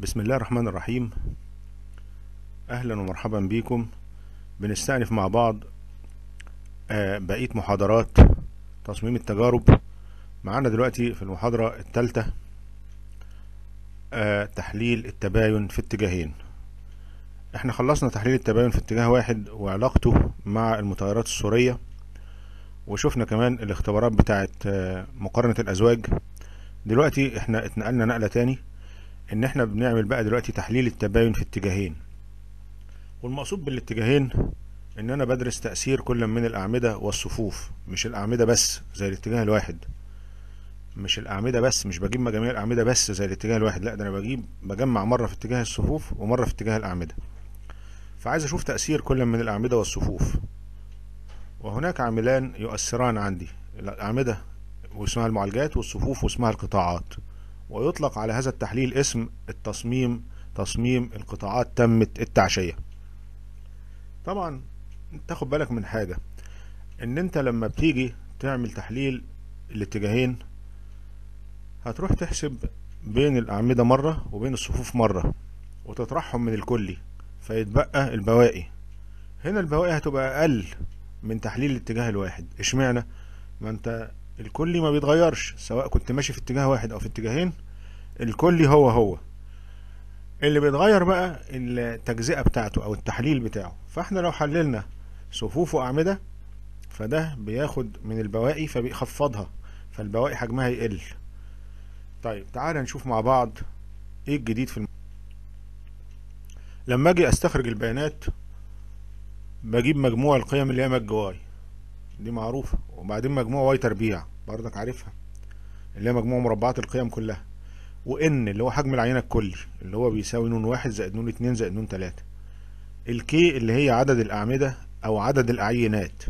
بسم الله الرحمن الرحيم اهلا ومرحبا بكم بنستأنف مع بعض آه، بقية محاضرات تصميم التجارب معانا دلوقتي في المحاضرة الثالثة تحليل التباين في اتجاهين احنا خلصنا تحليل التباين في اتجاه واحد وعلاقته مع المتغيرات الصورية وشفنا كمان الاختبارات بتاعت آه، مقارنة الازواج دلوقتي احنا اتنقلنا نقلة تاني ان احنا بنعمل بقى دلوقتي تحليل التباين في اتجاهين والمقصود بالاتجاهين ان انا بدرس تأثير كل من الاعمدة والصفوف مش الاعمدة بس زي الاتجاه الواحد مش الاعمدة بس مش بجيب مجاميع الاعمدة بس زي الاتجاه الواحد لا ده انا بجيب بجمع مرة في اتجاه الصفوف ومرة في اتجاه الاعمدة فعايز اشوف تأثير كل من الاعمدة والصفوف وهناك عاملان يؤثران عندي الاعمدة واسمها المعالجات والصفوف واسمها القطاعات ويطلق على هذا التحليل اسم التصميم تصميم القطاعات تمت التعشية طبعا تاخد بالك من حاجة ان انت لما بتيجي تعمل تحليل الاتجاهين هتروح تحسب بين الأعمدة مرة وبين الصفوف مرة وتطرحهم من الكلي فيتبقى البواقي هنا البواقي هتبقى أقل من تحليل الاتجاه الواحد اشمعنى ما انت الكلي ما بيتغيرش سواء كنت ماشي في اتجاه واحد او في اتجاهين الكلي هو هو اللي بيتغير بقى التجزئة بتاعته او التحليل بتاعه فاحنا لو حللنا صفوف واعمدة فده بياخد من البواقي فبيخفضها فالبواقي حجمها يقل طيب تعال نشوف مع بعض ايه الجديد في الم... لما اجي استخرج البيانات بجيب مجموع القيم اللي هي مج واي دي معروفة وبعدين مجموع واي تربيع برضك عارفها اللي هي مجموع مربعات القيم كلها وان اللي هو حجم العينة الكلي اللي هو بيساوي نون واحد زائد نون اتنين زائد نون تلاتة الكي اللي هي عدد الأعمدة أو عدد الأعينات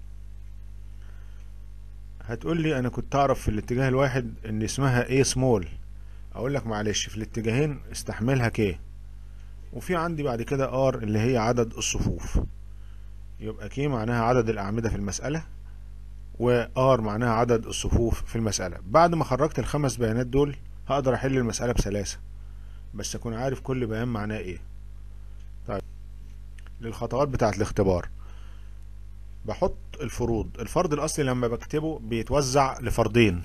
هتقول لي أنا كنت أعرف في الاتجاه الواحد إن اسمها A سمول أقول لك معلش في الاتجاهين استحملها كي وفي عندي بعد كده R اللي هي عدد الصفوف يبقى كي معناها عدد الأعمدة في المسألة وآر معناها عدد الصفوف في المسألة بعد ما خرجت الخمس بيانات دول هقدر أحل المسألة بسلاسة بس أكون عارف كل بيان معناه إيه طيب للخطوات بتاعة الاختبار بحط الفروض الفرض الأصلي لما بكتبه بيتوزع لفرضين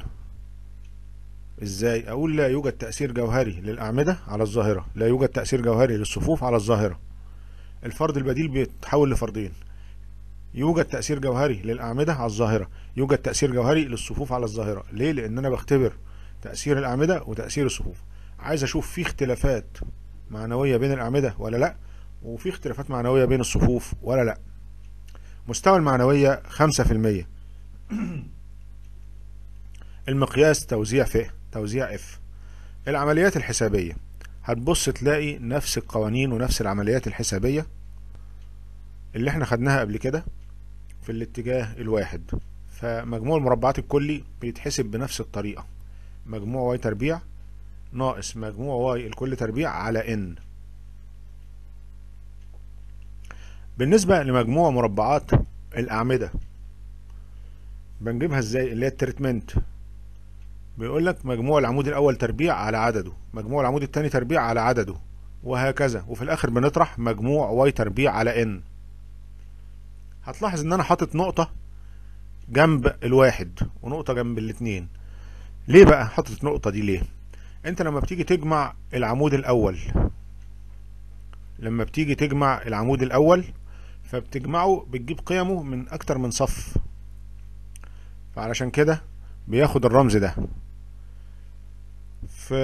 ازاي اقول لا يوجد تأثير جوهري للأعمدة على الظاهرة لا يوجد تأثير جوهري للصفوف على الظاهرة الفرض البديل بيتحول لفرضين يوجد تأثير جوهري للأعمدة على الظاهرة يوجد تأثير جوهري للصفوف على الظاهرة ليه لأن أنا بختبر تأثير الأعمدة وتأثير الصفوف عايز أشوف في اختلافات معنوية بين الأعمدة ولا لأ وفي اختلافات معنوية بين الصفوف ولا لأ مستوى المعنوية خمسة في المية المقياس توزيع ف توزيع اف العمليات الحسابية هتبص تلاقي نفس القوانين ونفس العمليات الحسابية اللي احنا خدناها قبل كده في الاتجاه الواحد فمجموع المربعات الكلي بيتحسب بنفس الطريقة مجموع واي تربيع ناقص مجموع واي الكل تربيع على ان بالنسبة لمجموع مربعات الأعمدة بنجيبها ازاي اللي هي التريتمنت بيقول لك مجموع العمود الأول تربيع على عدده مجموع العمود الثاني تربيع على عدده وهكذا وفي الآخر بنطرح مجموع واي تربيع على ان هتلاحظ ان انا حاطط نقطة جنب الواحد ونقطة جنب الاتنين ليه بقى حاطط النقطة دي ليه انت لما بتيجي تجمع العمود الاول لما بتيجي تجمع العمود الاول فبتجمعه بتجيب قيمه من اكتر من صف فعلشان كده بياخد الرمز ده في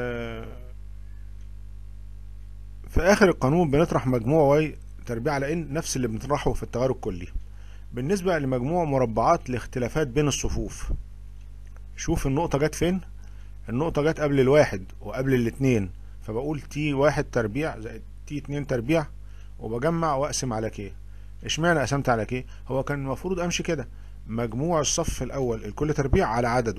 في اخر القانون بنطرح مجموع واي تربيع على ان نفس اللي بنطرحه في التغير الكلي بالنسبة لمجموع مربعات الاختلافات بين الصفوف شوف النقطة جت فين النقطة جت قبل الواحد وقبل الاتنين فبقول تي واحد تربيع زائد تي اتنين تربيع وبجمع واقسم على كي اشمعنى قسمت على كي هو كان المفروض امشي كده مجموع الصف الاول الكل تربيع على عدده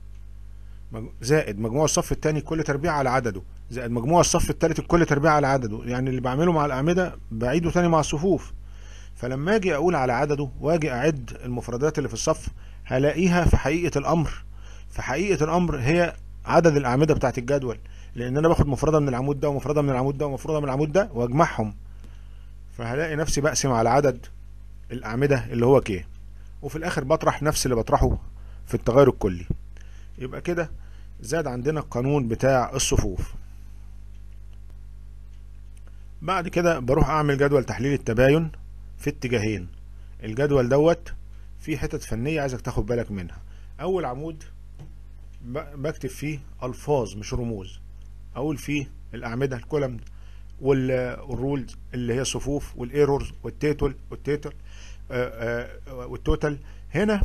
زائد مجموع الصف الثاني الكل تربيع على عدده زائد مجموع الصف الثالث الكل تربيع على عدده يعني اللي بعمله مع الأعمدة بعيده تاني مع الصفوف فلما اجي اقول على عدده واجي اعد المفردات اللي في الصف هلاقيها في حقيقة الامر في حقيقة الامر هي عدد الاعمدة بتاعت الجدول لان انا باخد مفردة من العمود ده ومفردة من العمود ده ومفردة من العمود ده واجمعهم فهلاقي نفسي بقسم على عدد الاعمدة اللي هو كي وفي الاخر بطرح نفس اللي بطرحه في التغير الكلي يبقى كده زاد عندنا القانون بتاع الصفوف بعد كده بروح اعمل جدول تحليل التباين في اتجاهين الجدول دوت فيه حتت فنية عايزك تاخد بالك منها اول عمود بكتب فيه الفاظ مش رموز اقول فيه الاعمدة الكولم والرولز اللي هي الصفوف والايرورز والتيتل والتيتل والتوتال هنا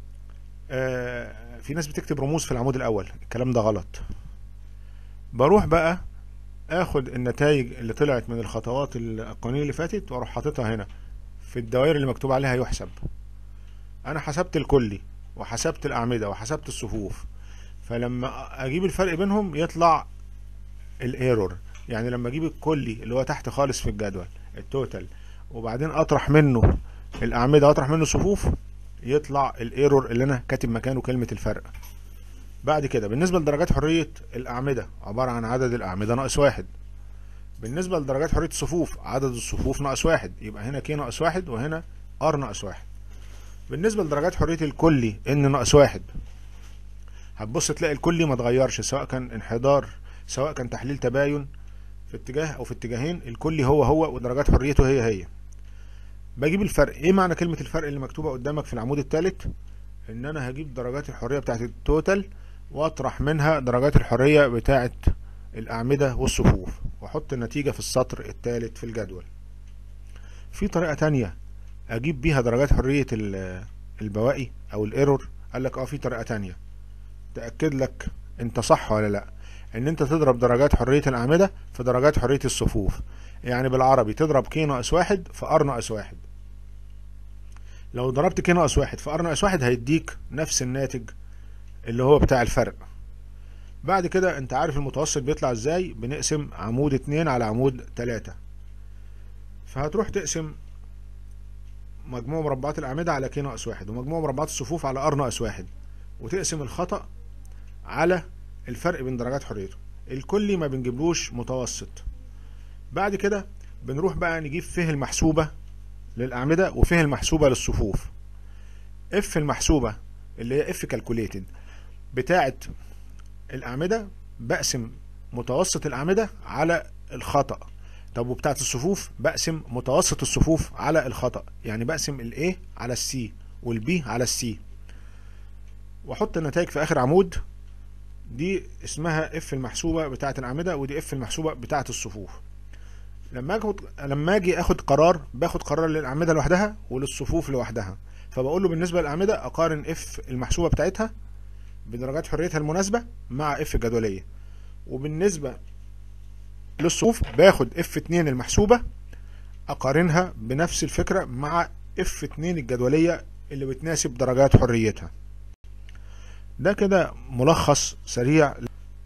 في ناس بتكتب رموز في العمود الاول الكلام ده غلط بروح بقى اخد النتائج اللي طلعت من الخطوات القانونية اللي فاتت واروح حاططها هنا في الدوائر اللي مكتوب عليها يحسب انا حسبت الكلي وحسبت الاعمدة وحسبت الصفوف فلما اجيب الفرق بينهم يطلع الايرور يعني لما اجيب الكلي اللي هو تحت خالص في الجدول التوتال وبعدين اطرح منه الاعمدة واطرح منه الصفوف يطلع الايرور اللي انا كاتب مكانه كلمة الفرق بعد كده بالنسبة لدرجات حرية الأعمدة عبارة عن عدد الأعمدة ناقص واحد بالنسبة لدرجات حرية الصفوف عدد الصفوف ناقص واحد يبقى هنا كي ناقص واحد وهنا ار ناقص واحد بالنسبة لدرجات حرية الكلي ان ناقص واحد هتبص تلاقي الكلي ما اتغيرش سواء كان انحدار سواء كان تحليل تباين في اتجاه او في اتجاهين الكلي هو هو ودرجات حريته هي هي بجيب الفرق ايه معنى كلمة الفرق اللي مكتوبة قدامك في العمود الثالث ان انا هجيب درجات الحرية بتاعت التوتال واطرح منها درجات الحرية بتاعت الأعمدة والصفوف واحط النتيجة في السطر الثالث في الجدول في طريقة تانية اجيب بيها درجات حرية البواقي او الايرور قال لك اه في طريقة تانية تأكد لك انت صح ولا لا ان انت تضرب درجات حرية الاعمدة في درجات حرية الصفوف يعني بالعربي تضرب كي ناقص واحد في ار ناقص واحد لو ضربت كي ناقص واحد في ار ناقص واحد هيديك نفس الناتج اللي هو بتاع الفرق بعد كده انت عارف المتوسط بيطلع ازاي بنقسم عمود اتنين على عمود تلاتة فهتروح تقسم مجموع مربعات الأعمدة على ك ناقص واحد ومجموع مربعات الصفوف على ار ناقص واحد وتقسم الخطأ على الفرق بين درجات حريته الكلي ما بنجيبلوش متوسط بعد كده بنروح بقى نجيب فيه المحسوبة للأعمدة وفيه المحسوبة للصفوف اف المحسوبة اللي هي اف كالكوليتد بتاعة الأعمدة بقسم متوسط الأعمدة على الخطأ طب وبتاعة الصفوف بقسم متوسط الصفوف على الخطأ يعني بقسم ال A على ال C وال B على ال C واحط النتائج في آخر عمود دي اسمها اف المحسوبة بتاعة الأعمدة ودي اف المحسوبة بتاعة الصفوف لما اجي لما اجي اخد قرار باخد قرار للأعمدة لوحدها وللصفوف لوحدها فبقول له بالنسبة للأعمدة أقارن اف المحسوبة بتاعتها بدرجات حريتها المناسبة مع اف الجدولية وبالنسبة للصفوف باخد اف 2 المحسوبة اقارنها بنفس الفكرة مع اف 2 الجدولية اللي بتناسب درجات حريتها ده كده ملخص سريع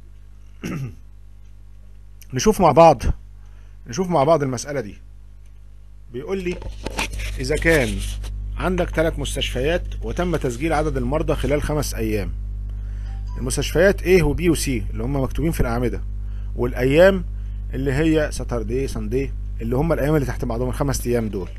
نشوف مع بعض نشوف مع بعض المسألة دي بيقول لي إذا كان عندك ثلاث مستشفيات وتم تسجيل عدد المرضى خلال خمس أيام المستشفيات A و B و C اللي هم مكتوبين في الأعمدة والأيام اللي هي ساتردي ساندي اللي هم الأيام اللي تحت بعضهم الخمس أيام دول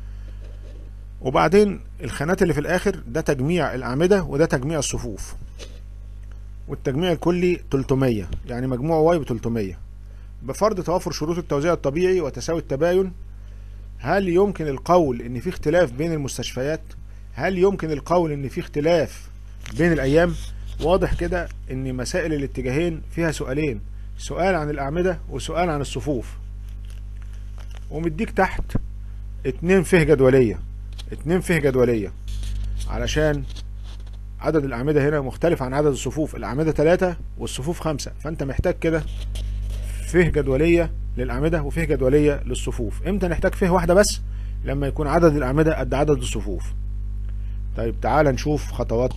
وبعدين الخانات اللي في الآخر ده تجميع الأعمدة وده تجميع الصفوف والتجميع الكلي 300 يعني مجموع واي ب 300 بفرض توافر شروط التوزيع الطبيعي وتساوي التباين هل يمكن القول ان في اختلاف بين المستشفيات هل يمكن القول ان في اختلاف بين الايام واضح كده ان مسائل الاتجاهين فيها سؤالين سؤال عن الاعمدة وسؤال عن الصفوف ومديك تحت اتنين فيه جدولية اتنين فيه جدولية علشان عدد الأعمدة هنا مختلف عن عدد الصفوف الأعمدة ثلاثة والصفوف خمسة فأنت محتاج كده فيه جدولية للأعمدة وفيه جدولية للصفوف امتى نحتاج فيه واحدة بس لما يكون عدد الأعمدة قد عدد الصفوف طيب تعال نشوف خطوات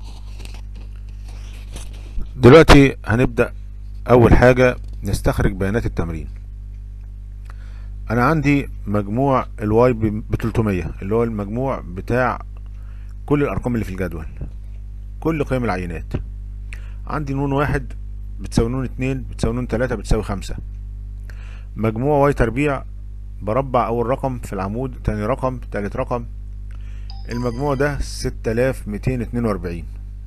دلوقتي هنبدأ أول حاجة نستخرج بيانات التمرين أنا عندي مجموع الواي ب 300 اللي هو المجموع بتاع كل الأرقام اللي في الجدول كل قيم العينات عندي نون واحد بتساوي نون اتنين بتساوي نون تلاتة بتساوي خمسة مجموع واي تربيع بربع اول رقم في العمود تاني رقم تالت رقم المجموع ده ستة الاف ميتين اتنين واربعين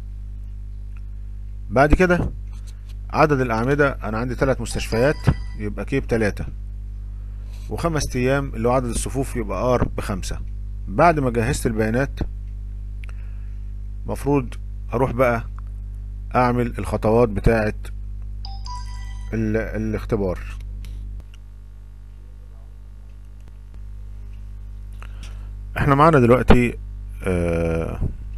بعد كده عدد الاعمدة انا عندي تلات مستشفيات يبقى كيب تلاتة وخمس ايام اللي هو عدد الصفوف يبقى ار بخمسة بعد ما جهزت البيانات مفروض اروح بقى اعمل الخطوات بتاعة ال- الاختبار احنا معانا دلوقتي آه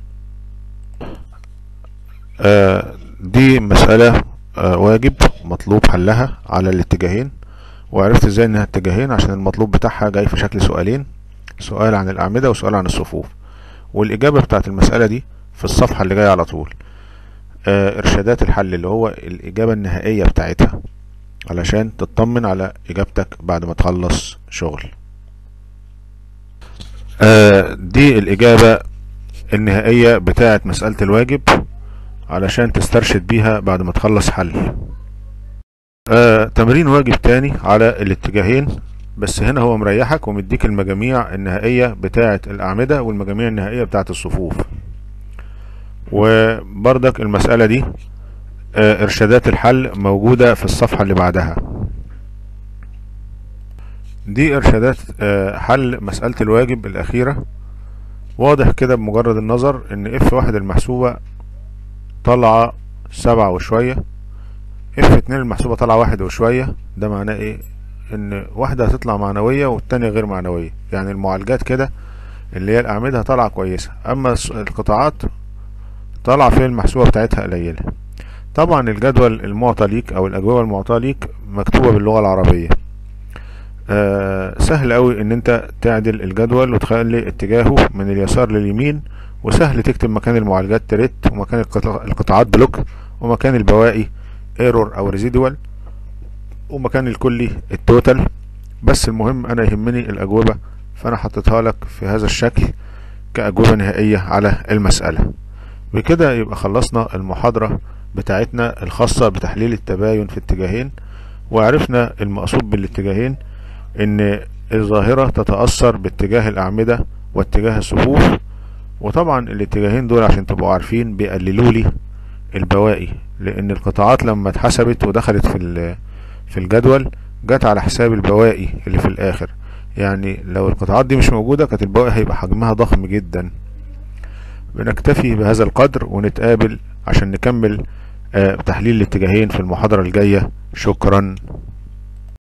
آه دي مسألة آه واجب مطلوب حلها على الاتجاهين وعرفت ازاي انها اتجاهين عشان المطلوب بتاعها جاي في شكل سؤالين سؤال عن الأعمدة وسؤال عن الصفوف والإجابة بتاعت المسألة دي في الصفحة اللي جاية على طول آه إرشادات الحل اللي هو الإجابة النهائية بتاعتها علشان تطمن على إجابتك بعد ما تخلص شغل آه دي الإجابة النهائية بتاعت مسألة الواجب علشان تسترشد بيها بعد ما تخلص حل آه تمرين واجب تاني على الاتجاهين بس هنا هو مريحك ومديك المجاميع النهائية بتاعة الأعمدة والمجاميع النهائية بتاعة الصفوف وبردك المسألة دي آه إرشادات الحل موجودة في الصفحة اللي بعدها دي إرشادات آه حل مسألة الواجب الأخيرة واضح كده بمجرد النظر إن اف واحد المحسوبة طالعة سبعة وشوية اف اتنين المحسوبة طالعة واحد وشوية ده معناه ايه ان واحدة هتطلع معنوية والتانية غير معنوية يعني المعالجات كده اللي هي الأعمدة طالعة كويسة أما القطاعات طالعة فين المحسوبة بتاعتها قليلة طبعا الجدول المعطى ليك أو الأجوبة المعطى ليك مكتوبة باللغة العربية آه سهل أوي إن أنت تعدل الجدول وتخلي اتجاهه من اليسار لليمين وسهل تكتب مكان المعالجات تريت ومكان القطاعات بلوك ومكان البواقي ايرور أو ريزيدوال ومكان الكلي التوتال بس المهم انا يهمني الاجوبة فانا حطيتها لك في هذا الشكل كأجوبة نهائية على المسألة بكده يبقى خلصنا المحاضرة بتاعتنا الخاصة بتحليل التباين في اتجاهين وعرفنا المقصود بالاتجاهين ان الظاهرة تتأثر باتجاه الأعمدة واتجاه الصفوف وطبعا الاتجاهين دول عشان تبقوا عارفين بيقللوا لي البواقي لان القطاعات لما اتحسبت ودخلت في في الجدول جت على حساب البواقي اللي في الاخر يعني لو القطاعات دي مش موجودة كانت البواقي هيبقى حجمها ضخم جدا بنكتفي بهذا القدر ونتقابل عشان نكمل آه تحليل الاتجاهين في المحاضرة الجاية شكرا